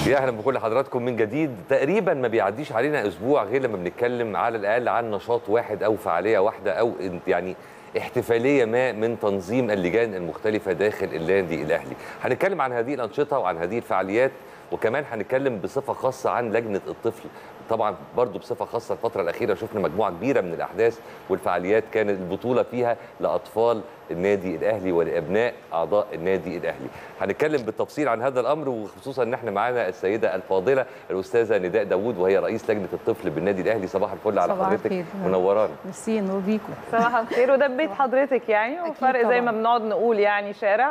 يا اهلا بكل حضراتكم من جديد تقريبا ما بيعديش علينا اسبوع غير لما بنتكلم على الاقل عن نشاط واحد او فعاليه واحده او يعني احتفاليه ما من تنظيم اللجان المختلفه داخل النادي الاهلي هنتكلم عن هذه الانشطه وعن هذه الفعاليات وكمان هنتكلم بصفه خاصه عن لجنه الطفل طبعا برضو بصفه خاصه الفتره الاخيره شفنا مجموعه كبيره من الاحداث والفعاليات كانت البطوله فيها لاطفال النادي الاهلي ولابناء اعضاء النادي الاهلي هنتكلم بالتفصيل عن هذا الامر وخصوصا ان احنا معانا السيده الفاضله الاستاذه نداء داوود وهي رئيس لجنه الطفل بالنادي الاهلي صباح الفل على صباح حضرتك الخير. منورانا ميرسي نور بيكم صباح الخير وده بيت حضرتك يعني أكيد وفرق زي ما طبعاً. بنقعد نقول يعني شارع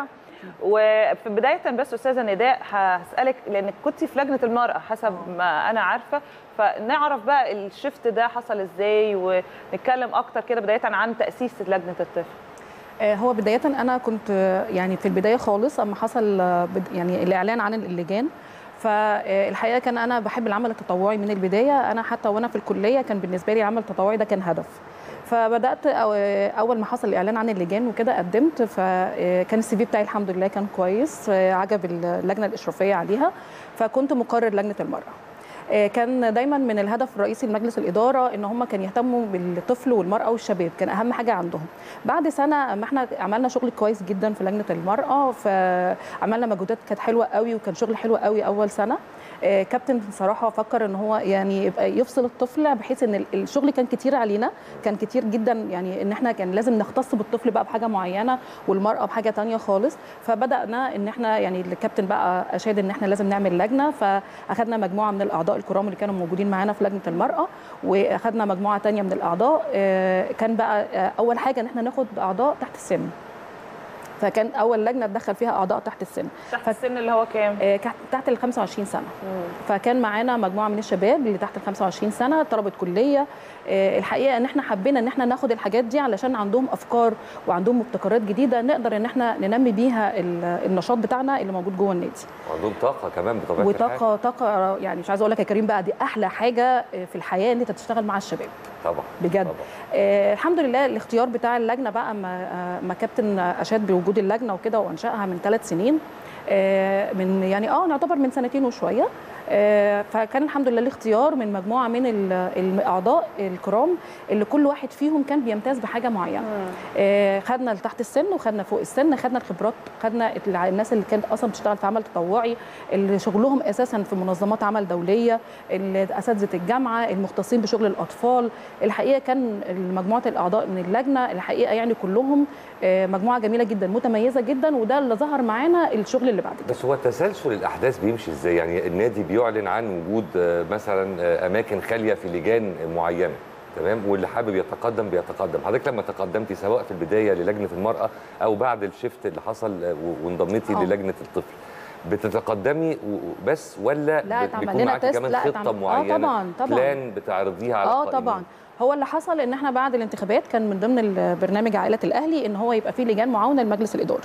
وفي بداية بس أستاذة نداء هسألك لأنك كنت في لجنة المرأة حسب ما أنا عارفة فنعرف بقى الشفت ده حصل إزاي ونتكلم أكتر كده بداية عن تأسيس لجنة الطفل آه، هو بداية أنا كنت آه، يعني في البداية خالص أما حصل آه، بد- يعني الإعلان عن اللجان فالحقيقة كان أنا بحب العمل التطوعي من البداية أنا حتى وأنا في الكلية كان بالنسبة لي العمل التطوعي ده كان هدف فبدات أو- اول ما حصل الاعلان عن اللجان وكده قدمت فكان السي في بتاعي الحمد لله كان كويس آه، عجب اللجنه الاشرافيه عليها فكنت مقرر لجنه المراه آه، كان دايما من الهدف الرئيسي لمجلس الاداره ان هم كان يهتموا بالطفل والمراه والشباب كان اهم حاجه عندهم بعد سنه ما احنا عملنا شغل كويس جدا في لجنه المراه فعملنا مجهودات كانت حلوه قوي وكان شغل حلو قوي اول سنه آه، كابتن بصراحه فكر ان هو يعني يبقى يفصل الطفل بحيث ان ال- الشغل كان كتير علينا كان كتير جدا يعني ان احنا كان لازم نختص بالطفل بقى بحاجه معينه والمراه بحاجه تانية خالص فبدانا ان احنا يعني الكابتن بقى اشاد ان احنا لازم نعمل لجنه فاخدنا مجموعه من الاعضاء الكرام اللي كانوا موجودين معانا في لجنه المراه واخدنا مجموعه تانية من الاعضاء آه، كان بقى آه، اول حاجه ان احنا ناخد اعضاء تحت السن فكان اول لجنه تدخل فيها اعضاء تحت السن تحت السن اللي هو كام؟ آه، كانت تحت ال 25 سنه فكان معانا مجموعه من الشباب اللي تحت ال 25 سنه طلبه كليه آه، الحقيقه ان احنا حبينا ان احنا ناخد الحاجات دي علشان عندهم افكار وعندهم مبتكرات جديده نقدر ان احنا ننمي بيها ال- النشاط بتاعنا اللي موجود جوه النادي وعندهم طاقه كمان بطبيعه الحال وطاقه طاقه يعني مش عايزه اقول لك يا كريم بقى دي احلى حاجه آه، في الحياه ان انت تشتغل مع الشباب طبعا بجد طبعا آه الحمد لله الاختيار بتاع اللجنه بقى ما آه ما كابتن اشاد بوجود اللجنه وكده وانشائها من ثلاث سنين آه من يعني اه نعتبر من سنتين وشويه آه فكان الحمد لله الاختيار من مجموعه من ال- الاعضاء الكرام اللي كل واحد فيهم كان بيمتاز بحاجه معينه آه خدنا اللي تحت السن وخدنا فوق السن خدنا الخبرات خدنا الع- الناس اللي كانت اصلا بتشتغل في عمل تطوعي اللي شغلهم اساسا في منظمات عمل دوليه اللي اساتذه الجامعه المختصين بشغل الاطفال الحقيقه كان مجموعه الاعضاء من اللجنه الحقيقه يعني كلهم آه، مجموعه جميله جدا متميزه جدا وده اللي ظهر معانا الشغل اللي بعد كده بس هو تسلسل الاحداث بيمشي ازاي يعني النادي بيعلن عن وجود آه، مثلا آه، اماكن خاليه في لجان معينه تمام واللي حابب يتقدم بيتقدم حضرتك لما تقدمتي سواء في البدايه للجنه المراه او بعد الشفت اللي حصل آه، و- وانضميتي آه. للجنه الطفل بتتقدمي و- و- بس ولا لا، بت- اتعمل بيكون لنا معاكي تيست، كمان لا، خطه اتعمل- آه، معينه طبعاً، طبعاً. بلان بتعرضيها على اه القائمين؟ طبعا هو اللي حصل ان احنا بعد الانتخابات كان من ضمن البرنامج عائله الاهلي ان هو يبقى فيه لجان معاونه لمجلس الاداره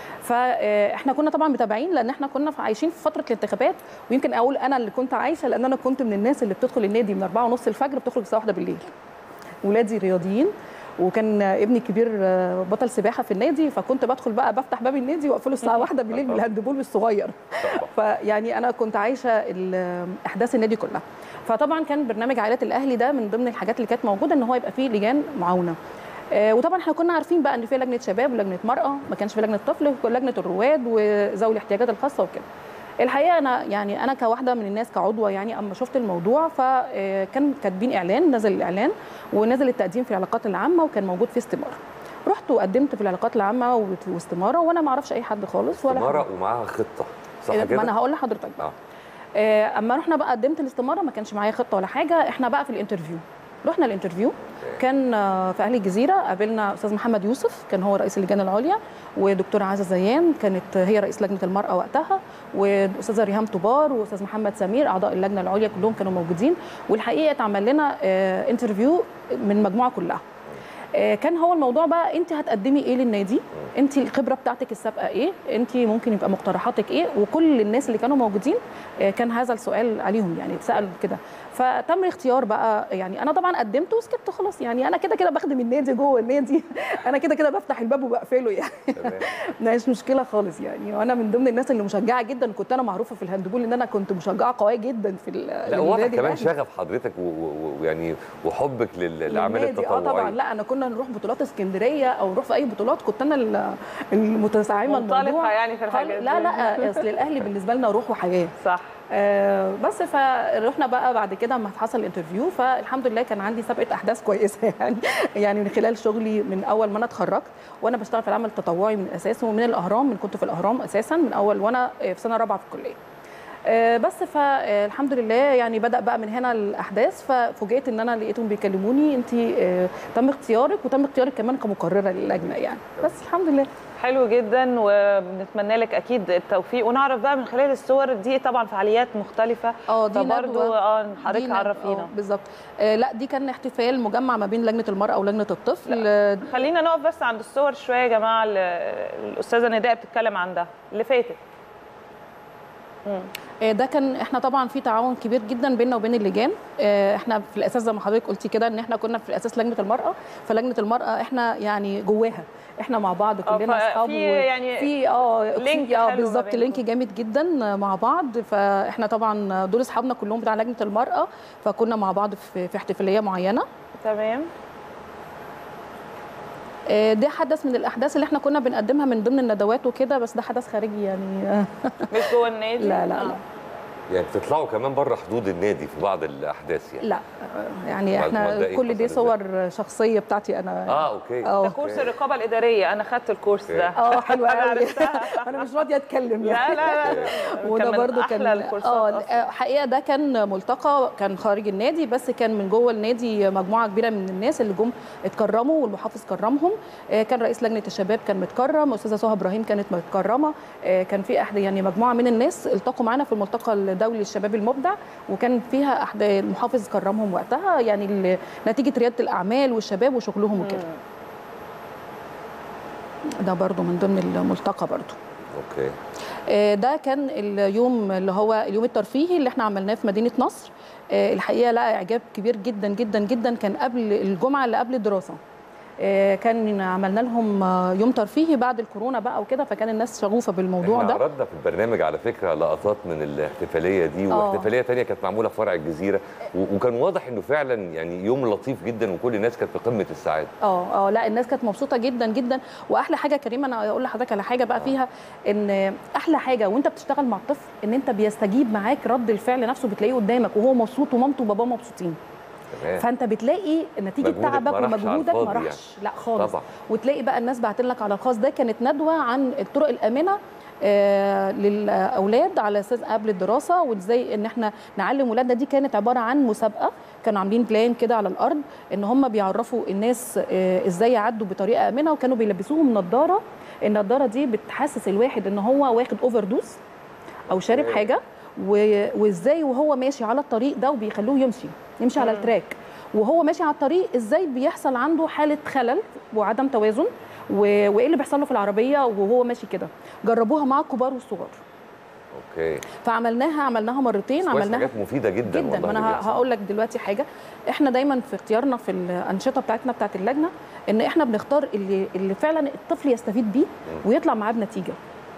فاحنا كنا طبعا متابعين لان احنا كنا في- عايشين في فتره الانتخابات ويمكن اقول انا اللي كنت عايشه لان انا كنت من الناس اللي بتدخل النادي من 4 ونص الفجر بتخرج الساعه 1 بالليل ولادي رياضيين وكان ابني الكبير آه، بطل سباحه في النادي فكنت بدخل بقى بفتح باب النادي واقفله الساعه 1 بالليل بالهاندبول الصغير فيعني انا كنت عايشه ال- احداث النادي كلها فطبعا كان برنامج عائلات الاهلي ده من ضمن الحاجات اللي كانت موجوده ان هو يبقى فيه لجان معاونه آه، وطبعا احنا كنا عارفين بقى ان في لجنه شباب ولجنه مراه ما كانش في لجنه طفل وكان لجنه الرواد وذوي الاحتياجات الخاصه وكده الحقيقه انا يعني انا كواحده من الناس كعضوه يعني اما شفت الموضوع فكان كاتبين اعلان نزل الاعلان ونزل التقديم في العلاقات العامه وكان موجود في استماره رحت وقدمت في العلاقات العامه وت- واستماره وانا ما اعرفش اي حد خالص ولا حد. استماره ومعاها خطه صح ما كده؟ انا هقول لحضرتك بقى آه. آه، اما رحنا بقى قدمت الاستماره ما كانش معايا خطه ولا حاجه احنا بقى في الانترفيو رحنا الانترفيو كان آه، في اهل الجزيره قابلنا استاذ محمد يوسف كان هو رئيس اللجان العليا ودكتوره عزه زيان كانت هي رئيس لجنه المراه وقتها واستاذه ريهام طبار واستاذ محمد سمير اعضاء اللجنه العليا كلهم كانوا موجودين والحقيقه اتعمل لنا آه، انترفيو من المجموعه كلها آه، كان هو الموضوع بقى انت هتقدمي ايه للنادي انت الخبره بتاعتك السابقه ايه انت ممكن يبقى مقترحاتك ايه وكل الناس اللي كانوا موجودين آه، كان هذا السؤال عليهم يعني اتسالوا كده فتم اختيار بقى يعني انا طبعا قدمت وسكت خلاص يعني انا كده كده بخدم النادي جوه النادي انا كده كده بفتح الباب وبقفله يعني تمام مش مشكله خالص يعني وانا من ضمن الناس اللي مشجعه جدا كنت انا معروفه في الهاندبول ان انا كنت مشجعه قويه جدا في ال- لا واضح للنادي كمان الأهلي. شغف حضرتك و- و- ويعني وحبك لل- للاعمال للنادي. اه طبعا التطوعيه لا انا كنا نروح بطولات اسكندريه او نروح في اي بطولات كنت انا ال- المتسعمه منطلقة الموضوع يعني في الحاجات لا دي. لا اصل الاهلي بالنسبه لنا روح وحياه صح آه بس فرحنا بقى بعد كده اما حصل الانترفيو فالحمد لله كان عندي سابقه احداث كويسه يعني يعني من خلال شغلي من اول ما انا اتخرجت وانا بشتغل في العمل التطوعي من اساسه ومن الاهرام من كنت في الاهرام اساسا من اول وانا في سنه رابعه في الكليه آه، بس فالحمد لله يعني بدا بقى من هنا الاحداث ففوجئت ان انا لقيتهم بيكلموني انت تم اختيارك وتم اختيارك كمان كمقرره للجنه يعني بس الحمد لله حلو جدا وبنتمنى لك اكيد التوفيق ونعرف بقى من خلال الصور دي طبعا فعاليات مختلفه اه دي فبرضه ندوة. اه حضرتك دي ند- عرفينا آه، بالظبط آه لا دي كان احتفال مجمع ما بين لجنه المراه ولجنه الطفل آه، خلينا نقف بس عند الصور شويه يا جماعه ال- الاستاذه نداء بتتكلم عن ده اللي فاتت آه، ده كان احنا طبعا في تعاون كبير جدا بيننا وبين اللجان آه، احنا في الاساس زي ما حضرتك قلتي كده ان احنا كنا في الاساس لجنه المراه فلجنه المراه احنا يعني جواها احنا مع بعض آه، كلنا ففي اصحاب و- يعني في اه لينك في- اه حلو ما بالظبط بينكم. لينك جامد جدا مع بعض فاحنا طبعا دول اصحابنا كلهم بتاع لجنه المراه فكنا مع بعض في في احتفاليه معينه تمام آه، ده حدث من الاحداث اللي احنا كنا بنقدمها من ضمن الندوات وكده بس ده حدث خارجي يعني آه، مش جوه النادي لا لا آه. لا يعني بتطلعوا كمان بره حدود النادي في بعض الاحداث يعني لا آه، يعني بعد ما احنا ده إيه كل دي حصل صور شخصيه بتاعتي انا اه اوكي اه ده كورس الرقابه الاداريه انا خدت الكورس ده اه حلوه أنا قوي عرفتها. انا مش راضيه اتكلم لا يعني لا لا وده كان من برضو أحلى كان الكورسات اه أصلاً. حقيقه ده كان ملتقى كان خارج النادي بس كان من جوه النادي مجموعه كبيره من الناس اللي جم اتكرموا والمحافظ كرمهم آه، كان رئيس لجنه الشباب كان متكرم استاذه سهى ابراهيم كانت متكرمه آه، كان في احد يعني مجموعه من الناس التقوا معانا في الملتقى الدولي للشباب المبدع وكان فيها احد المحافظ كرمهم وقتها يعني ال- نتيجه رياده الاعمال والشباب وشغلهم وكده ده برضو من ضمن الملتقى برضو اوكي آه، ده كان اليوم اللي هو اليوم الترفيهي اللي احنا عملناه في مدينه نصر آه، الحقيقه لقى اعجاب كبير جدا جدا جدا كان قبل الجمعه اللي قبل الدراسه آه، كان عملنا لهم آه، يوم ترفيهي بعد الكورونا بقى وكده فكان الناس شغوفه بالموضوع احنا ده عرضنا في البرنامج على فكره لقطات من الاحتفاليه دي آه. واحتفاليه تانية كانت معموله في فرع الجزيره و- وكان واضح انه فعلا يعني يوم لطيف جدا وكل الناس كانت في قمه السعاده اه اه لا الناس كانت مبسوطه جدا جدا واحلى حاجه كريمه انا اقول لحضرتك على حاجه بقى فيها ان احلى حاجه وانت بتشتغل مع الطفل ان انت بيستجيب معاك رد الفعل نفسه بتلاقيه قدامك وهو مبسوط ومامته وباباه مبسوطين تمام فانت بتلاقي نتيجه مجهودك تعبك ما راحش على ومجهودك الفاضي ما يعني. راحش لا خالص طبعا. وتلاقي بقى الناس بعت لك على الخاص ده كانت ندوه عن الطرق الامنه آه للاولاد على اساس قبل الدراسه وازاي ان احنا نعلم ولادنا دي كانت عباره عن مسابقه كانوا عاملين بلان كده على الارض ان هم بيعرفوا الناس آه ازاي يعدوا بطريقه امنه وكانوا بيلبسوهم نظاره النظاره دي بتحسس الواحد ان هو واخد اوفر دوز او شارب أوكي. حاجه و- وازاي وهو ماشي على الطريق ده وبيخلوه يمشي يمشي على التراك وهو ماشي على الطريق ازاي بيحصل عنده حاله خلل وعدم توازن و- وايه اللي بيحصل له في العربيه وهو ماشي كده جربوها مع الكبار والصغار اوكي فعملناها عملناها مرتين كويس عملناها حاجات مفيده جدا جدا والله ما انا اللي ه- بيحصل. هقول لك دلوقتي حاجه احنا دايما في اختيارنا في الانشطه بتاعتنا بتاعت اللجنه ان احنا بنختار اللي اللي فعلا الطفل يستفيد بيه ويطلع معاه بنتيجه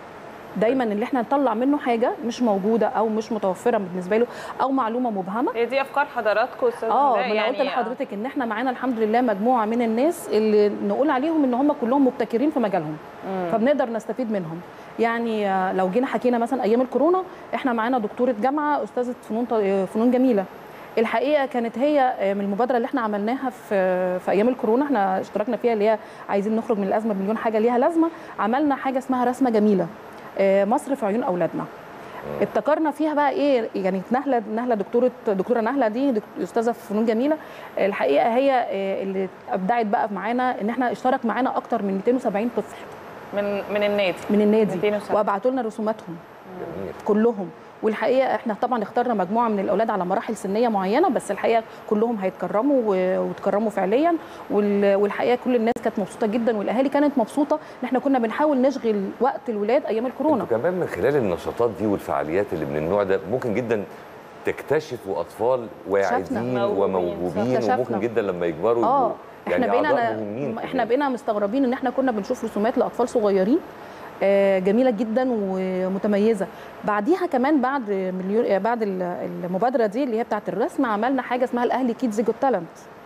دايما اللي احنا نطلع منه حاجه مش موجوده او مش متوفره بالنسبه له او معلومه مبهمه هي دي افكار حضراتكم استاذ اه نداء ما انا قلت يعني لحضرتك ان احنا معانا الحمد لله مجموعه من الناس اللي نقول عليهم ان هم كلهم مبتكرين في مجالهم فبنقدر نستفيد منهم يعني آه، لو جينا حكينا مثلا ايام الكورونا احنا معانا دكتوره جامعه استاذه فنون ط- آه، فنون جميله الحقيقه كانت هي آه، من المبادره اللي احنا عملناها في في ايام الكورونا احنا اشتركنا فيها اللي هي عايزين نخرج من الازمه بمليون حاجه ليها لازمه عملنا حاجه اسمها رسمه جميله آه، مصر في عيون اولادنا ابتكرنا فيها بقى ايه يعني نهله نهله دكتوره دكتوره نهله دي دك- استاذه في فنون جميله الحقيقه هي آه، اللي ابدعت بقى معانا ان احنا اشترك معانا اكتر من 270 طفل من من النادي من النادي 270. وابعتوا لنا رسوماتهم جميل كلهم والحقيقه احنا طبعا اخترنا مجموعه من الاولاد على مراحل سنيه معينه بس الحقيقه كلهم هيتكرموا و- وتكرموا فعليا وال- والحقيقه كل الناس كانت مبسوطه جدا والاهالي كانت مبسوطه ان احنا كنا بنحاول نشغل وقت الولاد ايام الكورونا انتوا كمان من خلال النشاطات دي والفعاليات اللي من النوع ده ممكن جدا تكتشفوا اطفال واعدين موهوبين، وموهوبين صح. وممكن اكتشفنا. جدا لما يكبروا اه يبقوا احنا يعني بقينا أعضاء مهمين احنا كمان. بقينا مستغربين ان احنا كنا بنشوف رسومات لاطفال صغيرين آه، جميله جدا ومتميزه بعديها كمان بعد مليون آه، بعد ال- المبادره دي اللي هي بتاعه الرسم عملنا حاجه اسمها الاهلي كيدز جوت تالنت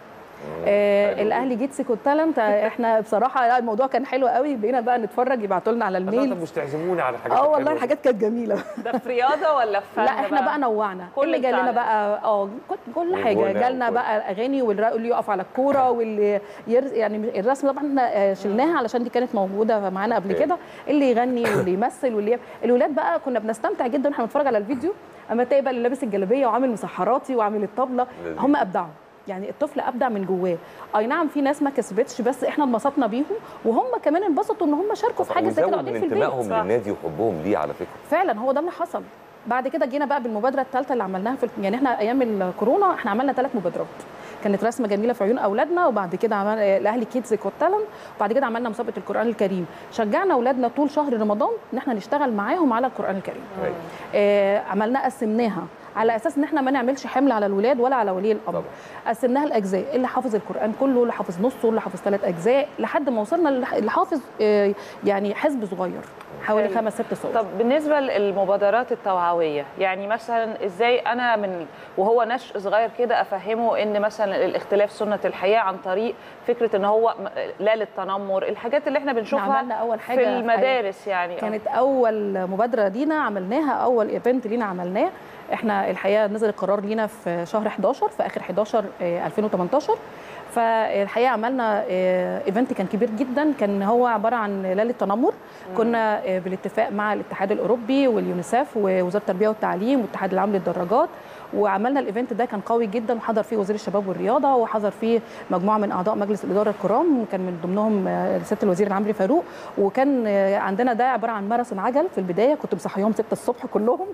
آه حلو الاهلي جيتس جوت تالنت احنا بصراحه لا، الموضوع كان حلو قوي بقينا بقى نتفرج يبعتوا لنا على الله، الميل طب مش تعزموني على حاجات اه والله الحلوة دي؟ الحاجات كانت جميله ده في رياضه ولا في فن لا احنا بقى نوعنا كل كل اللي جالنا التعليم. بقى اه كل- كل حاجه والغنى جالنا وكل- بقى اغاني واللي يقف على الكوره واللي يرز يعني الرسم طبعا احنا آه، شلناها علشان دي كانت موجوده معانا قبل اوكي. كده اللي يغني واللي يمثل واللي الولاد بقى كنا بنستمتع جدا واحنا بنتفرج على الفيديو اما تلاقي بقى اللي لابس الجلابيه وعامل مسحراتي وعامل الطبله لذيذ. هم ابدعوا يعني الطفل ابدع من جواه اي نعم في ناس ما كسبتش بس احنا انبسطنا بيهم وهم كمان انبسطوا ان هم شاركوا في حاجه زي كده وزود قاعدين من في البيت انتمائهم صح. للنادي وحبهم ليه على فكره فعلا هو ده اللي حصل بعد كده جينا بقى بالمبادره الثالثه اللي عملناها في يعني احنا ايام الكورونا احنا عملنا ثلاث مبادرات كانت رسمه جميله في عيون اولادنا وبعد كده عملنا الاهلي كيدز كوت تالنت وبعد كده عملنا مسابقه القران الكريم شجعنا اولادنا طول شهر رمضان ان احنا نشتغل معاهم على القران الكريم أيوة. آه عملناها قسمناها على اساس ان احنا ما نعملش حمل على الولاد ولا على ولي الامر طبعا. قسمناها الاجزاء اللي حافظ القران كله اللي حافظ نصه اللي حافظ ثلاث اجزاء لحد ما وصلنا للح- اللي حافظ آه يعني حزب صغير حوالي حلو. خمس ست صور طب بالنسبه للمبادرات التوعويه يعني مثلا ازاي انا من وهو نشء صغير كده افهمه ان مثلا الاختلاف سنه الحياه عن طريق فكره ان هو م- لا للتنمر الحاجات اللي احنا احنا بنشوفها عملنا اول حاجه في المدارس يعني كانت اول مبادره لينا عملناها اول ايفنت لينا عملناه احنا الحقيقه نزل القرار لينا في شهر 11 في اخر 11 آه، 2018 فالحقيقه عملنا آه، ايفنت كان كبير جدا كان هو عباره عن لا للتنمر كنا آه، بالاتفاق مع الاتحاد الاوروبي واليونيسف ووزاره التربيه والتعليم والاتحاد العام للدراجات وعملنا الايفنت ده كان قوي جدا وحضر فيه وزير الشباب والرياضه وحضر فيه مجموعه من اعضاء مجلس الاداره الكرام كان من ضمنهم آه، سياده الوزير العمري فاروق وكان آه، عندنا ده عباره عن ماراثون عجل في البدايه كنت مصحيهم 6 الصبح كلهم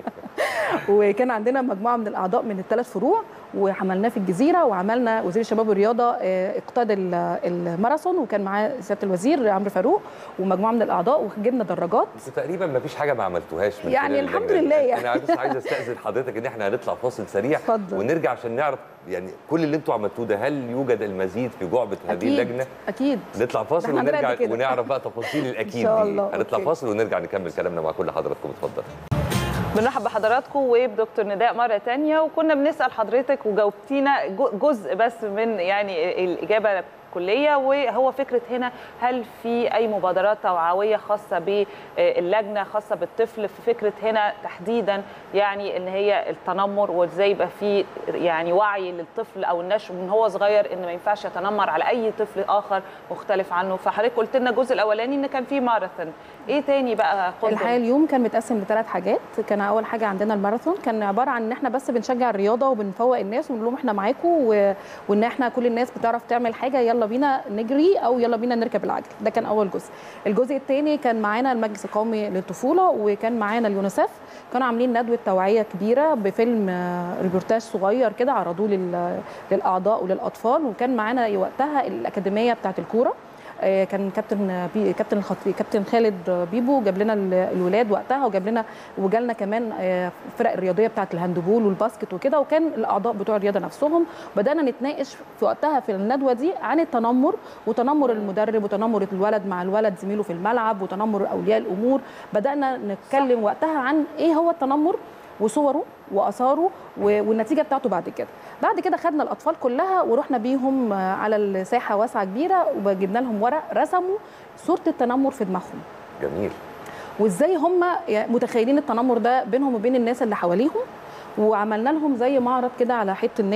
وكان عندنا مجموعه من الاعضاء من الثلاث فروع وعملناه في الجزيره وعملنا وزير الشباب والرياضه آه، اقتاد ال- الماراثون وكان معاه سياده الوزير عمرو فاروق ومجموعه من الاعضاء وجبنا دراجات بس تقريبا ما فيش حاجه ما عملتوهاش من يعني خلال الحمد اللجنة دي. لله يعني. انا بس عايز استاذن حضرتك ان احنا هنطلع فاصل سريع اتفضل. ونرجع عشان نعرف يعني كل اللي انتوا عملتوه ده هل يوجد المزيد في جعبه هذه اكيد اللجنه اكيد نطلع فاصل احنا هنراقب ونرجع كده. ونعرف بقى تفاصيل الاكيد إن شاء دي الله. هنطلع أوكي. فاصل ونرجع نكمل كلامنا مع كل حضراتكم اتفضل بنرحب بحضراتكم وبدكتور نداء مره تانية وكنا بنسال حضرتك وجاوبتينا جو- جزء بس من يعني الاجابه الكليه وهو فكره هنا هل في اي مبادرات توعويه خاصه باللجنه خاصه بالطفل في فكره هنا تحديدا يعني ان هي التنمر وازاي يبقى في يعني وعي للطفل او النشء من هو صغير ان ما ينفعش يتنمر على اي طفل اخر مختلف عنه فحضرتك قلت لنا الجزء الاولاني ان كان في ماراثون ايه تاني بقى قلتم؟ الحقيقه اليوم كان متقسم لثلاث حاجات كان اول حاجه عندنا الماراثون كان عباره عن ان احنا بس بنشجع الرياضه وبنفوق الناس ونقول لهم احنا معاكم و... وان احنا كل الناس بتعرف تعمل حاجه يلا بينا نجري او يلا بينا نركب العجل ده كان اول جزء الجزء الثاني كان معانا المجلس القومي للطفوله وكان معانا اليونيسف كانوا عاملين ندوه توعيه كبيره بفيلم آه، ريبورتاج صغير كده عرضوه لل... للاعضاء وللاطفال وكان معانا وقتها الاكاديميه بتاعه الكوره آه، كان كابتن بي كابتن الخطيب كابتن خالد بيبو جاب لنا ال- الولاد وقتها وجاب لنا وجالنا كمان آه، الفرق الرياضيه بتاعه الهاندبول والباسكت وكده وكان الاعضاء بتوع الرياضه نفسهم بدانا نتناقش في وقتها في الندوه دي عن التنمر وتنمر المدرب وتنمر الولد مع الولد زميله في الملعب وتنمر اولياء الامور بدانا نتكلم وقتها عن ايه هو التنمر وصوره واثاره و- والنتيجه بتاعته بعد كده بعد كده خدنا الاطفال كلها ورحنا بيهم آه، على الساحه واسعه كبيره وجبنا لهم ورق رسموا صوره التنمر في دماغهم جميل وازاي هم متخيلين التنمر ده بينهم وبين الناس اللي حواليهم وعملنا لهم زي معرض كده على حته النادي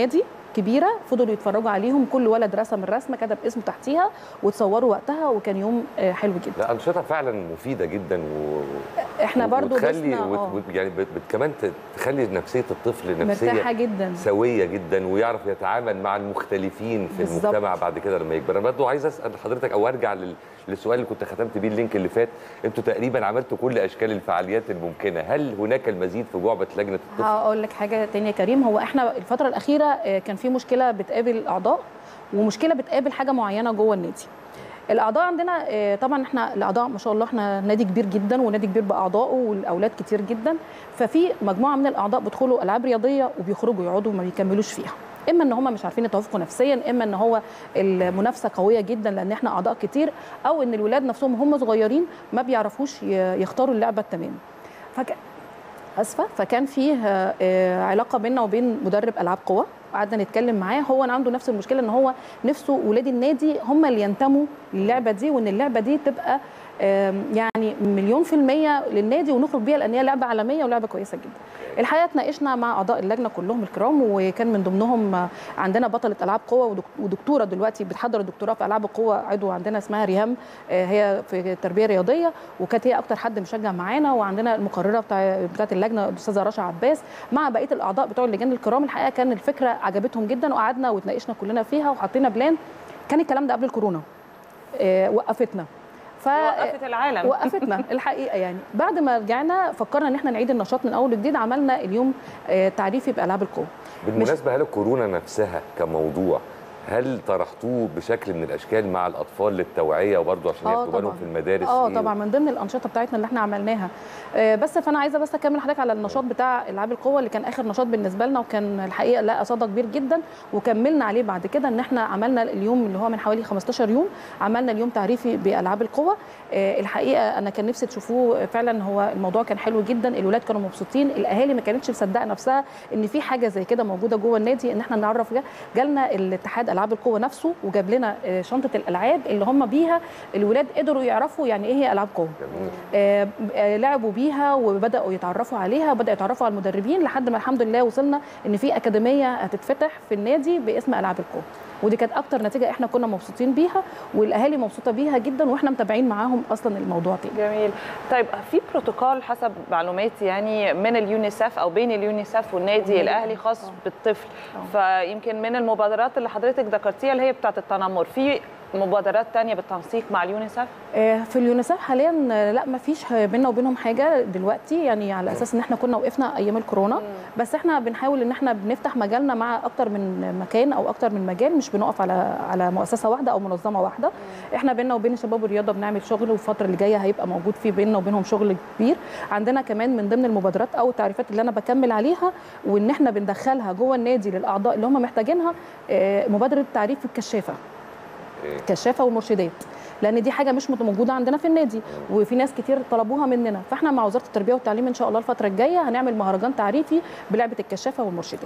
كبيره فضلوا يتفرجوا عليهم كل ولد رسم الرسمه كتب اسمه تحتيها وتصوروا وقتها وكان يوم آه، حلو جدا لا انشطه فعلا مفيده جدا و... احنا برضو وتخلي ضفنا- وت... آه. وت... يعني بت... بت... كمان ت- تخلي نفسيه الطفل مرتاحه نفسيه جدا سويه جدا ويعرف يتعامل مع المختلفين في بالظبط. المجتمع بعد كده لما يكبر انا برضه عايز اسال حضرتك او ارجع لل... للسؤال اللي كنت ختمت بيه اللينك اللي فات انتوا تقريبا عملتوا كل اشكال الفعاليات الممكنه هل هناك المزيد في جعبه لجنه الطفل هقول لك حاجه تانية يا كريم هو احنا الفتره الاخيره آه، كان في مشكله بتقابل الاعضاء ومشكله بتقابل حاجه معينه جوه النادي الاعضاء عندنا آه، طبعا احنا الاعضاء ما شاء الله احنا نادي كبير جدا ونادي كبير باعضائه والاولاد كتير جدا ففي مجموعه من الاعضاء بيدخلوا العاب رياضيه وبيخرجوا يقعدوا وما بيكملوش فيها اما ان هم مش عارفين يتوافقوا نفسيا اما ان هو المنافسه قويه جدا لان احنا اعضاء كتير او ان الولاد نفسهم هم صغيرين ما بيعرفوش ي- يختاروا اللعبه التمام فك... اسفه فكان فيه آه، آه، علاقه بيننا وبين مدرب العاب قوه قعدنا نتكلم معاه هو أنا عنده نفس المشكله ان هو نفسه ولاد النادي هم اللي ينتموا للعبه دي وان اللعبه دي تبقى آم، يعني مليون في المية للنادي ونخرج بيها لأن هي لعبة عالمية ولعبة كويسة جدا. الحقيقة اتناقشنا مع أعضاء اللجنة كلهم الكرام وكان من ضمنهم آه، عندنا بطلة ألعاب قوة ودك- ودكتورة دلوقتي بتحضر الدكتوراه في ألعاب القوة عضو عندنا اسمها ريهام آه، هي في التربية الرياضية وكانت هي أكتر حد مشجع معانا وعندنا المقررة بتاع بتاعة اللجنة الأستاذة رشا عباس مع بقية الأعضاء بتوع اللجان الكرام الحقيقة كان الفكرة عجبتهم جدا وقعدنا واتناقشنا كلنا فيها وحطينا بلان كان الكلام ده قبل الكورونا آه، وقفتنا ف وقفت العالم وقفتنا الحقيقه يعني بعد ما رجعنا فكرنا ان احنا نعيد النشاط من اول وجديد عملنا اليوم آه، تعريفي بالعاب القوه بالمناسبه هل الكورونا نفسها كموضوع هل طرحتوه بشكل من الاشكال مع الاطفال للتوعيه وبرضه عشان آه ياخدوا بالهم طبعاً. في المدارس اه إيه؟ طبعا من ضمن الانشطه بتاعتنا اللي احنا عملناها آه، بس فانا عايزه بس اكمل حضرتك على النشاط بتاع العاب القوه اللي كان اخر نشاط بالنسبه لنا وكان الحقيقه لا صدى كبير جدا وكملنا عليه بعد كده ان احنا عملنا اليوم اللي هو من حوالي 15 يوم عملنا اليوم تعريفي بالعاب القوه آه، الحقيقه انا كان نفسي تشوفوه فعلا هو الموضوع كان حلو جدا الولاد كانوا مبسوطين الاهالي ما كانتش مصدقه نفسها ان في حاجه زي كده موجوده جوه النادي ان احنا نعرف جا- جالنا الاتحاد العاب القوه نفسه وجاب لنا آه، شنطه الالعاب اللي هم بيها الولاد قدروا يعرفوا يعني ايه هي العاب قوه جميل. آه، آه، لعبوا بيها وبداوا يتعرفوا عليها وبداوا يتعرفوا على المدربين لحد ما الحمد لله وصلنا ان في اكاديميه هتتفتح في النادي باسم العاب القوه ودي كانت اكتر نتيجه احنا كنا مبسوطين بيها والاهالي مبسوطه بيها جدا واحنا متابعين معاهم اصلا الموضوع تاني جميل طيب في بروتوكول حسب معلوماتي يعني من اليونيسف او بين اليونيسف والنادي والنادي. الاهلي خاص آه. بالطفل آه. فيمكن من المبادرات اللي حضرتك ذكرتيها اللي هي بتاعه التنمر في مبادرات تانية بالتنسيق مع اليونيسف آه، في اليونيسف حاليا آه، لا ما فيش بينا وبينهم حاجه دلوقتي يعني على اساس ان احنا كنا وقفنا ايام الكورونا بس احنا بنحاول ان احنا بنفتح مجالنا مع اكتر من مكان او اكتر من مجال مش بنقف على على مؤسسه واحده او منظمه واحده احنا بينا وبين شباب الرياضه بنعمل شغل والفتره اللي جايه هيبقى موجود في بيننا وبينهم شغل كبير عندنا كمان من ضمن المبادرات او التعريفات اللي انا بكمل عليها وان احنا بندخلها جوه النادي للاعضاء اللي هم محتاجينها آه، مبادره تعريف الكشافه إيه. كشافه والمرشدات لان دي حاجه مش مت- موجوده عندنا في النادي وفي ناس كتير طلبوها مننا فاحنا مع وزاره التربيه والتعليم ان شاء الله الفتره الجايه هنعمل مهرجان تعريفي بلعبه الكشافه والمرشدات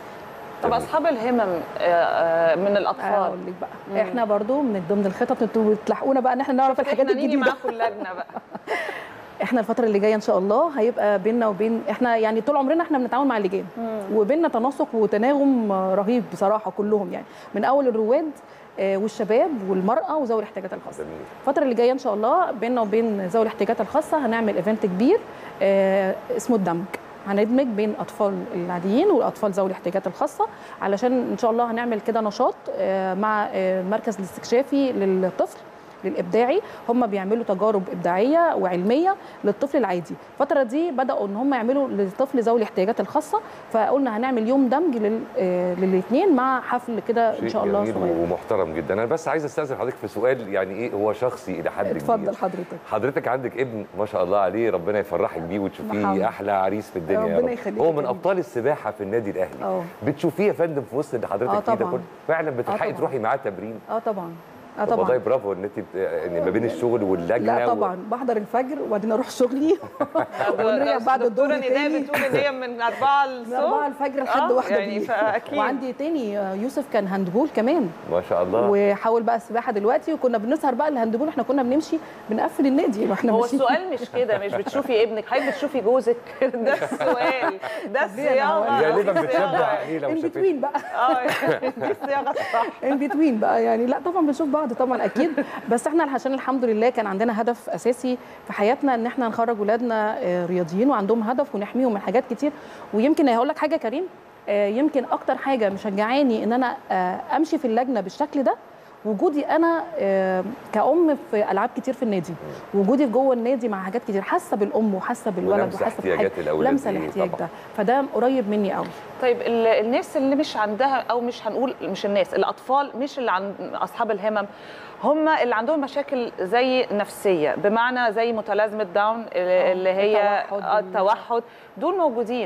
طب جميل. اصحاب الهمم آه، آه، من الاطفال اقول لك بقى احنا برضو من ضمن الخطط انتوا بتلحقونا بقى ان احنا نعرف الحاجات احنا نيجي الجديده معاكم اللجنه بقى احنا الفتره اللي جايه ان شاء الله هيبقى بيننا وبين احنا يعني طول عمرنا احنا بنتعاون مع اللجان وبيننا تناسق وتناغم رهيب بصراحه كلهم يعني من اول الرواد آه، والشباب والمراه وذوي الاحتياجات الخاصه جميل الفترة اللي جاية إن شاء الله بيننا وبين ذوي الاحتياجات الخاصة هنعمل إيفنت كبير آه، اسمه الدمج هندمج بين أطفال العاديين والأطفال ذوي الاحتياجات الخاصة علشان إن شاء الله هنعمل كده نشاط آه، مع آه، المركز الاستكشافي للطفل للابداعي هم بيعملوا تجارب ابداعيه وعلميه للطفل العادي الفتره دي بداوا ان هم يعملوا للطفل ذوي الاحتياجات الخاصه فقلنا هنعمل يوم دمج للاثنين مع حفل كده ان شيء شاء الله جميل صغير ومحترم جدا انا بس عايز استاذن حضرتك في سؤال يعني ايه هو شخصي الى حد اتفضل كبير حضرتك حضرتك عندك ابن ما شاء الله عليه ربنا يفرحك بيه محمد. وتشوفيه احلى عريس في الدنيا يا ربنا رب. يخليك هو يا من كريم. ابطال السباحه في النادي الاهلي اه بتشوفيه يا فندم في وسط اللي حضرتك آه فيه ده طبعاً. كله فعلا بتلحقي طبعاً. تروحي معاه تمرين اه طبعا اه طب والله طبعا برافو ان انت بت- ان ما بين الشغل واللجنه لا و- طبعا بحضر الفجر وبعدين اروح شغلي ونرجع بعد الظهر الدكتوره نداء تاني بتقول ان هي من 4 من 4 الصبح الفجر لحد آه، واحدة يعني بالليل. فأكيد. وعندي تاني آه، يوسف كان هاندبول كمان ما شاء الله وحاول بقى السباحه دلوقتي وكنا بنسهر بقى الهاندبول احنا كنا بنمشي بنقفل النادي ما احنا هو ماشيين. السؤال مش كده مش بتشوفي ابنك حضرتك بتشوفي جوزك ده السؤال ده الصياغه غالبا الصياغة. بتشبع عليه لو ان شافته بتوين بقى اه دي الصياغه الصح ان بتوين بقى يعني لا طبعا بنشوف بعض طبعا اكيد بس احنا عشان الحمد لله كان عندنا هدف اساسي في حياتنا ان احنا نخرج ولادنا آه، رياضيين وعندهم هدف ونحميهم من حاجات كتير ويمكن هقول لك حاجه كريم آه، يمكن اكتر حاجه مشجعاني ان انا آه، امشي في اللجنه بالشكل ده وجودي انا آه، كأم في العاب كتير في النادي وجودي جوه النادي مع حاجات كتير حاسه بالام وحاسه بالولد ولمسة وحاسه احتياجات الأولاد لمسه دي الاحتياج طبعاً. ده فده قريب مني قوي طيب ال- الناس اللي مش عندها او مش هنقول مش الناس الاطفال مش اللي عن اصحاب الهمم هم اللي عندهم مشاكل زي نفسيه بمعنى زي متلازمه داون اللي هي التوحد آه، التوحد دول موجودين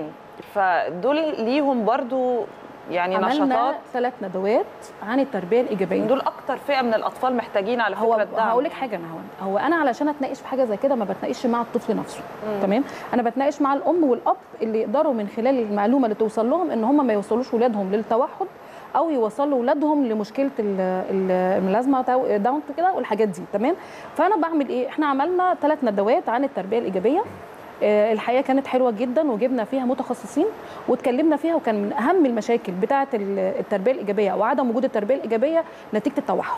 فدول ليهم برضو يعني عملنا نشاطات ثلاث ندوات عن التربيه الايجابيه دول اكتر فئه من الاطفال محتاجين على هو فكره الدعم هقول لك حاجه انا هو هو انا علشان اتناقش في حاجه زي كده ما بتناقش مع الطفل نفسه تمام انا بتناقش مع الام والاب اللي يقدروا من خلال المعلومه اللي توصل لهم ان هم ما يوصلوش ولادهم للتوحد او يوصلوا ولادهم لمشكله ال- ال- الملازمه تاو- داون كده والحاجات دي تمام فانا بعمل ايه احنا عملنا ثلاث ندوات عن التربيه الايجابيه آه، الحقيقه كانت حلوه جدا وجبنا فيها متخصصين واتكلمنا فيها وكان من اهم المشاكل بتاعه ال- التربيه الايجابيه وعدم وجود التربيه الايجابيه نتيجه التوحد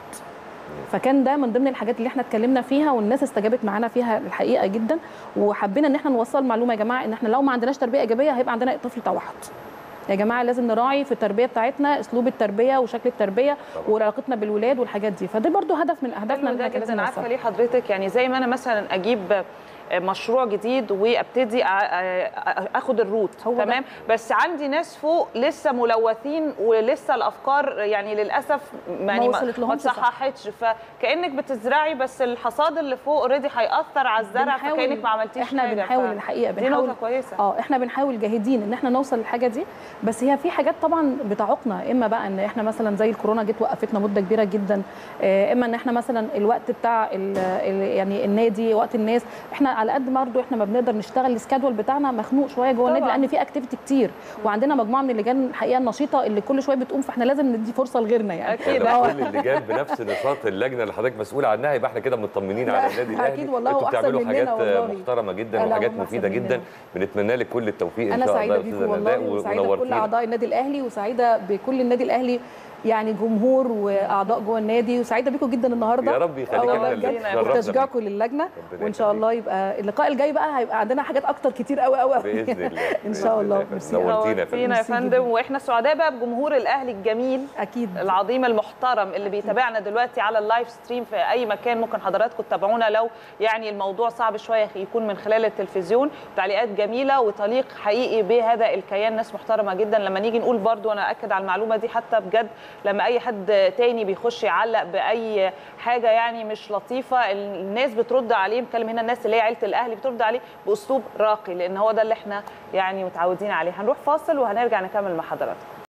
فكان ده من ضمن الحاجات اللي احنا اتكلمنا فيها والناس استجابت معانا فيها الحقيقه جدا وحبينا ان احنا نوصل معلومه يا جماعه ان احنا لو ما عندناش تربيه ايجابيه هيبقى عندنا طفل توحد يا جماعه لازم نراعي في التربيه بتاعتنا اسلوب التربيه وشكل التربيه طبعا. وعلاقتنا بالولاد والحاجات دي فده برضو هدف من اهدافنا حلو ان ده احنا لازم جدا عارفه نوصل ليه حضرتك يعني زي ما انا مثلا اجيب مشروع جديد وابتدي أ- أ- اخد الروت هو ده. تمام بس عندي ناس فوق لسه ملوثين ولسه الافكار يعني للاسف يعني وصلت ما لهمش صح. تصححتش فكانك بتزرعي بس الحصاد اللي فوق اوريدي هياثر على الزرع بنحاول- فكانك ما عملتيش احنا حاجه بنحاول ف- الحقيقه دي بنحاول نقطه كويسه اه احنا بنحاول جاهدين ان احنا نوصل للحاجه دي بس هي في حاجات طبعا بتعوقنا اما بقى ان احنا مثلا زي الكورونا جت وقفتنا مده كبيره جدا آه، اما ان احنا مثلا الوقت بتاع ال ال يعني النادي وقت الناس احنا على قد ما برضه احنا ما بنقدر نشتغل السكادول بتاعنا مخنوق شويه جوه النادي طبعاً. لان في اكتيفيتي كتير وعندنا مجموعه من اللجان الحقيقه النشيطه اللي كل شويه بتقوم فاحنا لازم ندي فرصه لغيرنا يعني أكيد. لو آه. كل اللجان بنفس نشاط اللجنه اللي حضرتك مسؤوله عنها يبقى احنا كده مطمنين على لا، النادي الاهلي أكيد والله انتوا وأحسن بتعملوا مننا حاجات والله. محترمه جدا لا، لا، وحاجات هم أحسن مفيده جدا مننا. بنتمنى لك كل التوفيق ان انا شاء الله سعيده يا بيكم أستاذة والله نداء، وسعيده بكل ونورتينا. اعضاء النادي الاهلي وسعيده بكل النادي الاهلي يعني جمهور واعضاء جوه النادي وسعيده بيكم جدا النهارده يا رب يخليك آه احنا والله اللي بجد تشرفنا وتشجيعكم للجنه ربنا وان شاء يخليك. الله يبقى اللقاء الجاي بقى هيبقى عندنا حاجات اكتر كتير قوي قوي قوي باذن الله ان بإذن شاء الله الله. ميرسي نورتينا يا فندم. نورتينا يا ميرسي فندم جداً. واحنا سعداء بقى بجمهور الاهلي الجميل اكيد العظيم المحترم اللي بيتابعنا دلوقتي على اللايف ستريم في اي مكان ممكن حضراتكم تتابعونا لو يعني الموضوع صعب شويه يكون من خلال التلفزيون تعليقات جميله وتليق حقيقي بهذا الكيان ناس محترمه جدا لما نيجي نقول برضو انا اكد على المعلومه دي حتى بجد لما اي حد تاني بيخش يعلق باي حاجه يعني مش لطيفه الناس بترد عليه بتكلم هنا الناس اللي هي عيله الاهلي بترد عليه باسلوب راقي لان هو ده اللي احنا يعني متعودين عليه هنروح فاصل وهنرجع نكمل مع حضراتكم